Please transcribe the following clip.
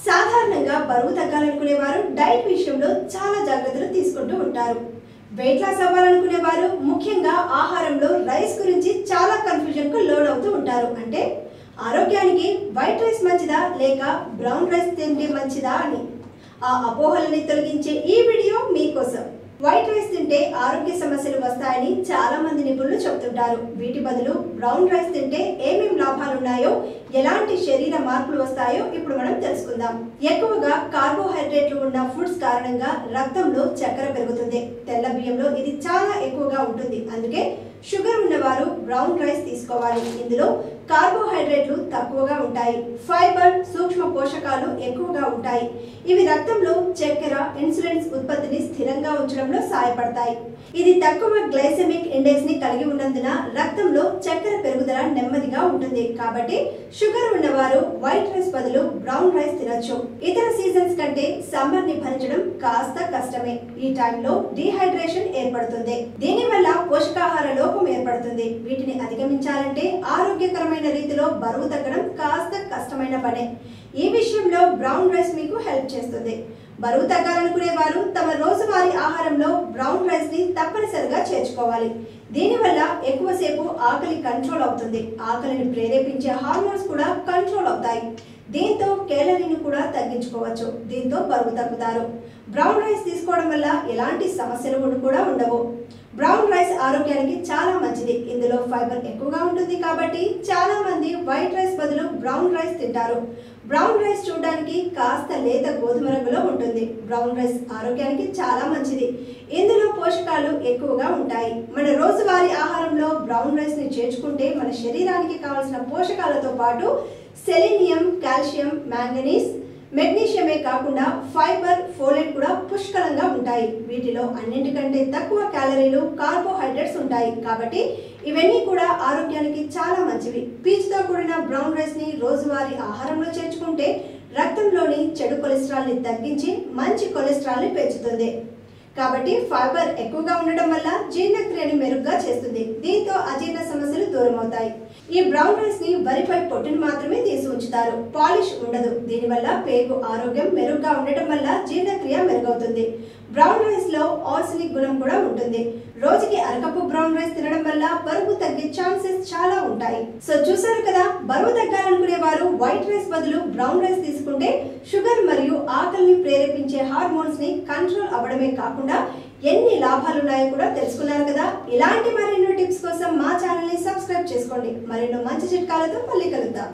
సాధారణంగా బరువు తగ్గాలనుకునే వారు డైట్ విషయంలో చాలా జాగ్రత్తలు తీసుకుంటూ ఉంటారు వెయిట్ లాస్ అవ్వాలనుకునే వారు ముఖ్యంగా ఆహారంలో రైస్ గురించి చాలా కన్ఫ్యూజన్ కు లోన్ అవుతూ ఉంటారు అంటే ఆరోగ్యానికి వైట్ రైస్ మంచిదా లేక బ్రౌన్ రైస్ తింటే మంచిదా అని ఆ అపోహలని తొలగించే ఈ వీడియో మీకోసం వైట్ రైస్ తింటే ఆరోగ్య సమస్యలు వస్తాయని చాలా మంది నిపుణులు చెబుతుంటారు వీటి బదులు బ్రౌన్ రైస్ తింటే ఏమేం లాభాలు ఉన్నాయో ఎలాంటి శరీర మార్పులు వస్తాయో ఇప్పుడు మనం తెలుసుకుందాం ఎక్కువగా కార్బోహైడ్రేట్లు ఉన్న ఫుడ్స్ కారణంగా రక్తంలో చక్కెర పెరుగుతుంది తెల్ల బియ్యంలో ఇది చాలా ఎక్కువగా ఉంటుంది అందుకే షుగర్ ఉన్నవారు బ్రౌన్ రైస్ తీసుకోవాలి ఇందులో కార్బోహైడ్రేట్లు తక్కువగా ఉంటాయి ఫైబర్ సూక్ష్మ పోషకాలు ఎక్కువగా ఉంటాయి ఇవి రక్తంలో చక్కెర ఇన్సులిన్స్ ఉత్పత్తిని స్థిరంగా ఉంచడంలో సహాయపడతాయి ఇది తక్కువ గ్లైసెమిక్ ఇండెక్స్ ని కలిగి ఉన్నందున రక్తంలో చక్కెర పెరుగుదల నెమ్మదిగా ఉంటుంది కాబట్టి షుగర్ ఉన్నవారు వైట్ రైస్ బదులు బ్రౌన్ రైస్ తినొచ్చు ఇతర సీజన్స్ కంటే సమ్మర్ ని భరించడం కాస్త కష్టమే ఈ టైంలో డీహైడ్రేషన్ ఏర్పడుతుంది దీనివల్ల పోషకాహార లోపం ఏర్పడుతుంది వీటిని అధిగమించాలంటే ఆరోగ్యకరమైన రీతిలో బరువు తగ్గడం కాస్త కష్టమైన పనే ఈ విషయంలో బ్రౌన్ రైస్ మీకు హెల్ప్ చేస్తుంది బరువు తగ్గాలనుకునే వారు తమ రోజువారీ ఆహారంలో బ్రౌన్ రైస్ ని తప్పనిసరిగా చేర్చుకోవాలి దీనివల్ల ఎక్కువసేపు ఆకలి కంట్రోల్ అవుతుంది ఆకలిని ప్రేరేపించే హార్మోన్స్ కూడా కంట్రోల్ అవుతాయి దీంతో కేలరీని కూడా తగ్గించుకోవచ్చు దీంతో బరువు తగ్గుతారు బ్రౌన్ రైస్ తీసుకోవడం వల్ల ఎలాంటి సమస్యలు కూడా ఉండవు బ్రౌన్ రైస్ ఆరోగ్యానికి చాలా మంచిది ఇందులో ఫైబర్ ఎక్కువగా ఉంటుంది కాబట్టి చాలా మంది వైట్ రైస్ బదులు బ్రౌన్ రైస్ తింటారు బ్రౌన్ రైస్ చూడడానికి కాస్త లేత గోధుమ రంగులో ఉంటుంది బ్రౌన్ రైస్ ఆరోగ్యానికి చాలా మంచిది ఇందులో పోషకాలు ఎక్కువగా ఉంటాయి మన రోజువారీ ఆహారంలో బ్రౌన్ రైస్ ని చేర్చుకుంటే మన శరీరానికి కావలసిన పోషకాలతో పాటు సెలీనియం కాల్షియం మ్యాంగనీస్ మెగ్నీషియమే కాకుండా ఫైబర్ ఫోలేట్ కూడా పుష్కలంగా ఉంటాయి వీటిలో అన్నింటికంటే తక్కువ క్యాలరీలు కార్బోహైడ్రేట్స్ ఉంటాయి కాబట్టి ఇవన్నీ కూడా ఆరోగ్యానికి చాలా మంచివి పీచుతో కూడిన బ్రౌన్ రైస్ ని రోజువారీ ఆహారంలో చేర్చుకుంటే రక్తంలోని చెడు కొలెస్ట్రాల్ ని తగ్గించి మంచి కొలెస్ట్రాల్ ని పెంచుతుంది కాబట్టి ఫైబర్ ఎక్కువగా ఉండడం వల్ల జీర్ణక్రియని మెరుగ్గా చేస్తుంది దీంతో అజీర్ణ సమస్యలు దూరం అవుతాయి ఈ బ్రౌన్ రైస్ ని వరిపై పొట్టుని మాత్రమే తీసి ఉంచుతారు పాలిష్ ఉండదు దీనివల్ల పేగు ఆరోగ్యం మెరుగ్గా ఉండటం వల్ల జీర్ణక్రియ మెరుగవుతుంది బ్రౌన్ రైస్ లో ఆర్సనిక్ గుణం కూడా ఉంటుంది రోజుకి అరకప్పు బ్రౌన్ రైస్ తినడం వల్ల బరువు తగ్గే ఛాన్సెస్ చాలా ఉంటాయి సో చూసారు కదా బరువు తగ్గాలనుకునే వారు వైట్ రైస్ బదులు బ్రౌన్ రైస్ తీసుకుంటే షుగర్ మరియు ఆకలిని ప్రేరేపించే హార్మోన్స్ ని కంట్రోల్ అవ్వడమే కాకుండా ఎన్ని లాభాలు ఉన్నాయో కూడా తెలుసుకున్నారు కదా ఇలాంటి మరెన్నో టిప్స్ కోసం మా ఛానల్ ని సబ్స్క్రైబ్ చేసుకోండి మరెన్నో మంచి చిట్కాలతో మళ్ళీ కలుద్దాం